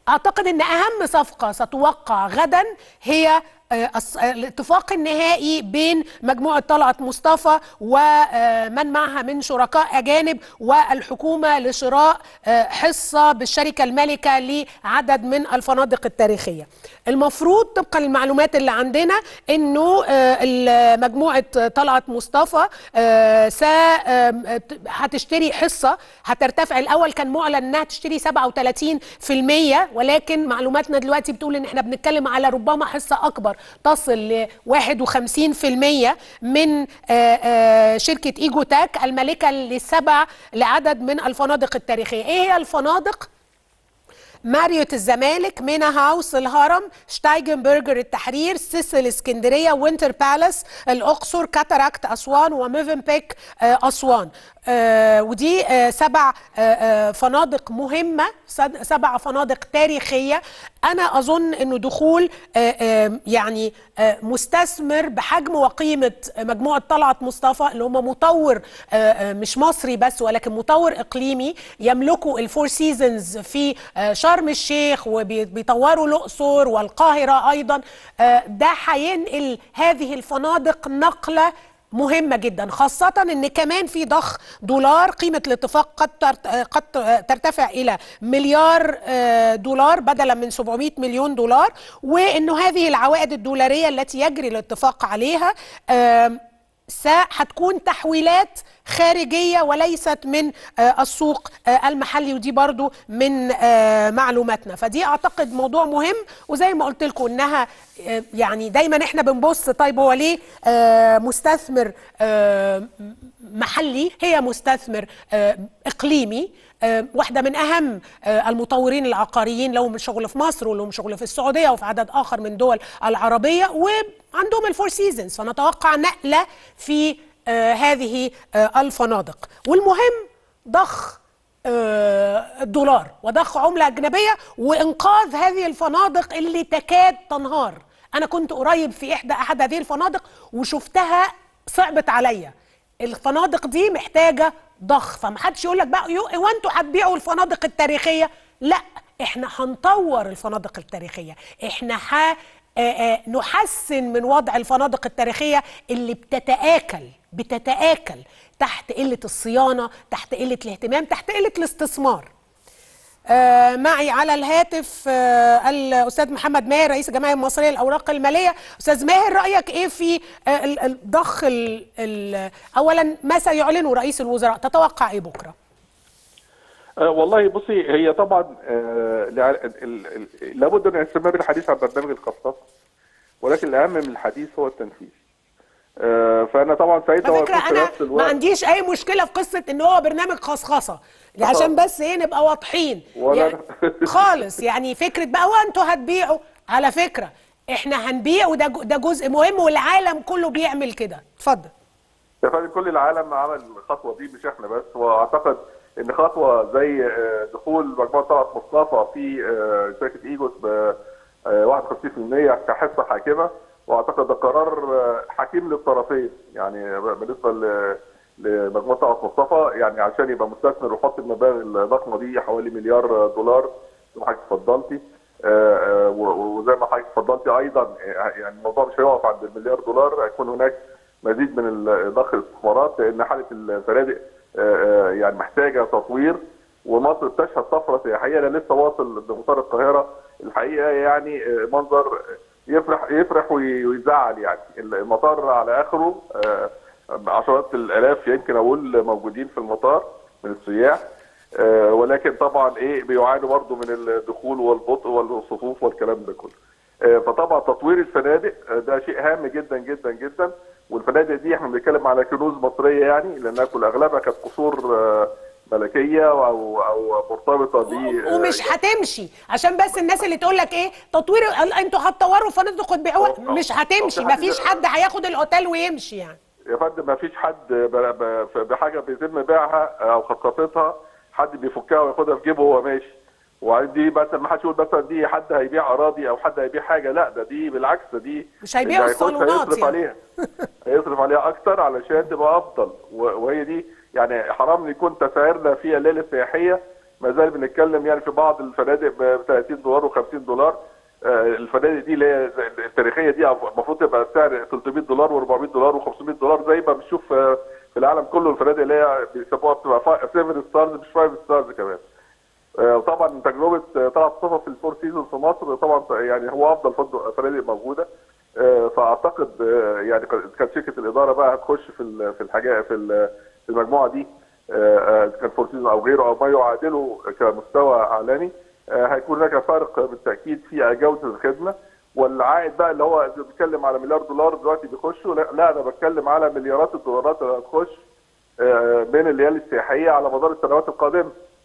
اعتقد ان اهم صفقه ستوقع غدا هي آه، الص- آه، الاتفاق النهائي بين مجموعة طلعت مصطفى ومن معها من شركاء أجانب والحكومة لشراء آه، حصة بالشركة المالكة لعدد من الفنادق التاريخية المفروض طبقا للمعلومات اللي عندنا أنه آه، ال- مجموعة طلعت مصطفى آه، س آم، آه، ت- هتشتري حصة هترتفع الأول كان معلن أنها تشتري 37% ولكن معلوماتنا دلوقتي بتقول ان احنا بنتكلم على ربما حصه اكبر تصل ل 51% من آه، آه، شركه ايجو تاك المالكه لسبع لعدد من الفنادق التاريخيه ايه هي الفنادق ماريوت الزمالك مينا هاوس الهرم شتايجنبرجر التحرير سيسل اسكندريه وينتر بالاس الاقصر كاتاراكت اسوان وميفن بيك آه، اسوان آه، ودي آه، سبع آه، آه، فنادق مهمه سد- سبع فنادق تاريخيه انا اظن انه دخول آه، آه، يعني آه، مستثمر بحجم وقيمه مجموعه طلعت مصطفى اللي هم مطور آه، آه، مش مصري بس ولكن مطور اقليمي يملكوا الفور سيزونز في آه، شرم الشيخ وبيطوروا الاقصر والقاهره ايضا آه، ده هينقل هذه الفنادق نقله مهمة جدا خاصة ان كمان في ضخ دولار قيمة الاتفاق قد ترت- قد ترتفع الى مليار آه، دولار بدلا من 700 مليون دولار وانه هذه العوائد الدولارية التي يجري الاتفاق عليها آم، س- هتكون تحويلات خارجية وليست من آه، السوق آه، المحلي ودي برضو من آه، معلوماتنا فدي أعتقد موضوع مهم وزي ما قلت لكم إنها آه، يعني دايما إحنا بنبص طيب هو ليه آه، مستثمر آه، محلي هي مستثمر آه، إقليمي آه، واحدة من أهم آه، المطورين العقاريين لهم شغل في مصر ولهم شغل في السعودية وفي عدد آخر من دول العربية وعندهم الفور سيزونز فنتوقع نقلة في آه، هذه آه، الفنادق والمهم ضخ آه، الدولار وضخ عملة أجنبية وإنقاذ هذه الفنادق اللي تكاد تنهار أنا كنت قريب في إحدى أحد هذه الفنادق وشفتها صعبت عليا الفنادق دي محتاجة ضخ فمحدش يقول لك بقى يو- هو انتوا هتبيعوا الفنادق التاريخية لا احنا هنطور الفنادق التاريخية احنا ح... آه، آه، نحسن من وضع الفنادق التاريخية اللي بتتآكل بتتآكل تحت قلة الصيانة تحت قلة الاهتمام تحت قلة الاستثمار آه، معي على الهاتف آه، الاستاذ محمد ماهر رئيس الجمعيه المصريه للاوراق الماليه استاذ ماهر رايك ايه في آه، ال- الضخ ال- ال- اولا ما سيعلنه رئيس الوزراء تتوقع ايه بكره آه، والله بصي هي طبعا آه، لع- ال- ال- لابد ان يستمر الحديث عن برنامج الخصاصه ولكن الاهم من الحديث هو التنفيذ. آه، فانا طبعا سعيد على لو فكره أكون في انا نفس ما الوقت عنديش اي مشكله في قصه ان هو برنامج خصخصه عشان بس ايه نبقى واضحين ولا يعني أنا. خالص يعني فكره بقى هو انتوا هتبيعوا على فكره احنا هنبيع وده جو- ده جزء مهم والعالم كله بيعمل كده اتفضل يا فندم كل العالم عمل الخطوه دي مش احنا بس واعتقد ان خطوه زي آه، دخول مجموعه طلعت مصطفى في آه، شركه ايجوس ب آه، 51% كحصه حاكمه واعتقد ده قرار آه، حكيم للطرفين يعني بالنسبه ل- لمجموعه طلعت مصطفى يعني عشان يبقى مستثمر ويحط المبالغ الضخمه دي حوالي مليار دولار زي ما حضرتك اتفضلتي آه، آه، و- وزي ما حضرتك اتفضلتي ايضا آه، يعني الموضوع مش هيقف عند المليار دولار هيكون هناك مزيد من ال- ضخ الاستثمارات لان حاله الفنادق آه، آه، يعني محتاجه تطوير ومصر بتشهد طفره سياحيه انا لسه واصل بمطار القاهره الحقيقه يعني آه، منظر يفرح يفرح وي- ويزعل يعني المطار على اخره آه، عشرات الالاف يمكن اقول موجودين في المطار من السياح آه، ولكن طبعا ايه بيعانوا برضه من الدخول والبطء والصفوف والكلام ده كله. آه، فطبعا تطوير الفنادق آه، ده شيء هام جدا جدا جدا والفنادق دي احنا بنتكلم على كنوز مصريه يعني لانها كل اغلبها كانت قصور آه، ملكيه او او مرتبطه ب ومش هتمشي عشان بس الناس اللي تقول لك ايه تطوير ال- انتوا هتطوروا فنادق وتبيعوها أه، أه. مش هتمشي أه، في حد- مفيش حد هياخد الاوتيل ويمشي يعني يا فندم ما فيش حد ب- ب- بحاجه بيتم بيعها او خصخصتها حد بيفكها وياخدها في جيبه وهو ماشي وعندي مثلا ما حدش يقول مثلا دي حد هيبيع اراضي او حد هيبيع حاجه لا ده دي بالعكس ده دي مش هيبيعوا اللي هيخش الصالونات هيصرف يعني. عليها هيصرف عليها اكتر علشان تبقى افضل و- وهي دي يعني حرام يكون تسعيرنا في الليله السياحيه ما زال بنتكلم يعني في بعض الفنادق ب 30 دولار و50 دولار آه، الفنادق دي اللي هي زي التاريخيه دي المفروض تبقى السعر 300 دولار و400 دولار و500 دولار زي ما بنشوف آه، في العالم كله الفنادق اللي هي بيسموها بتبقى 7 ستارز مش 5 ستارز كمان آه، وطبعا تجربه آه، طلعت مصطفى في الفور سيزون في مصر طبعا يعني هو افضل فندق فنادق موجوده آه، فاعتقد آه، يعني كانت شركه الاداره بقى هتخش في ال- في الحاجه في ال- في المجموعه دي آه، آه، كان فور سيزون او غيره او ما يعادله كمستوى اعلاني آه، هيكون هناك فرق بالتاكيد في جوده الخدمه والعائد بقى اللي هو بيتكلم على مليار دولار دلوقتي بيخشوا لا, لا انا بتكلم على مليارات الدولارات اللي هتخش آه، من الليالي السياحيه على مدار السنوات القادمه